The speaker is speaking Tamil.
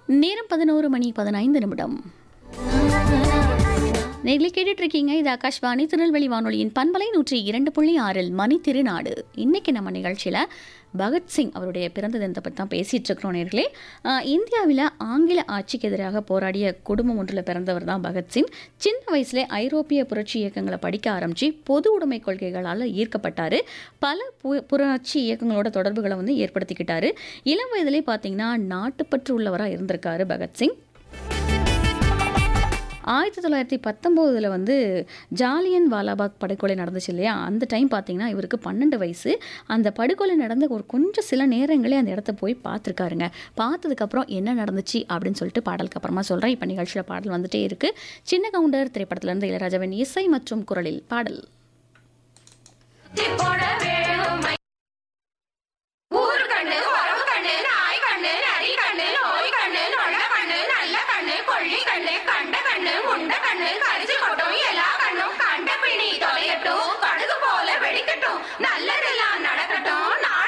நேரம் பதினோரு மணி பதினைந்து நிமிடம் நேர்களை கேட்டுட்டு இருக்கீங்க இது ஆகாஷ்வாணி திருநெல்வேலி வானொலியின் பண்பலை நூற்றி இரண்டு புள்ளி ஆறில் மணி திருநாடு இன்னைக்கு நம்ம நிகழ்ச்சியில் பகத்சிங் அவருடைய பிறந்த தினத்தை பற்றி தான் பேசிகிட்டு இருக்கிறோம் நேர்களே இந்தியாவில் ஆங்கில ஆட்சிக்கு எதிராக போராடிய குடும்பம் ஒன்றில் பிறந்தவர் தான் பகத்சிங் சின்ன வயசுல ஐரோப்பிய புரட்சி இயக்கங்களை படிக்க ஆரம்பித்து பொது உடைமை கொள்கைகளால் ஈர்க்கப்பட்டார் பல பு- புரட்சி இயக்கங்களோட தொடர்புகளை வந்து ஏற்படுத்திக்கிட்டாரு இளம் வயதிலே பார்த்தீங்கன்னா நாட்டுப்பற்று உள்ளவராக இருந்திருக்காரு பகத்சிங் ஆயிரத்தி தொள்ளாயிரத்தி பத்தொம்போதில் வந்து ஜாலியன் வாலாபாக் படுகொலை நடந்துச்சு இல்லையா அந்த டைம் பார்த்தீங்கன்னா இவருக்கு பன்னெண்டு வயசு அந்த படுகொலை நடந்த ஒரு கொஞ்சம் சில நேரங்களே அந்த இடத்த போய் பார்த்துருக்காருங்க பார்த்ததுக்கப்புறம் என்ன நடந்துச்சு அப்படின்னு சொல்லிட்டு பாடலுக்கு அப்புறமா சொல்கிறேன் இப்போ நிகழ்ச்சியில் பாடல் வந்துட்டே இருக்கு சின்ன கவுண்டர் திரைப்படத்திலிருந்து இளையராஜாவின் இசை மற்றும் குரலில் பாடல் போட வேணுமை ஊரு கண்ணு உறவு கண்ணு நாய் கண்ணு நரி கண்ணு நோய் கண்ணு நொல்ல கண்ணு நல்ல கண்ணு கொள்ளி கண்ணு கண்ட கண்ணு முண்ட கண்ணு கரிச்சு கொட்டும் எல்லா கண்ணும் கண்ட பிணி தொலையட்டும் கடுகு போல வெடிக்கட்டும் நல்லதெல்லாம் நடக்கட்டும் நாடு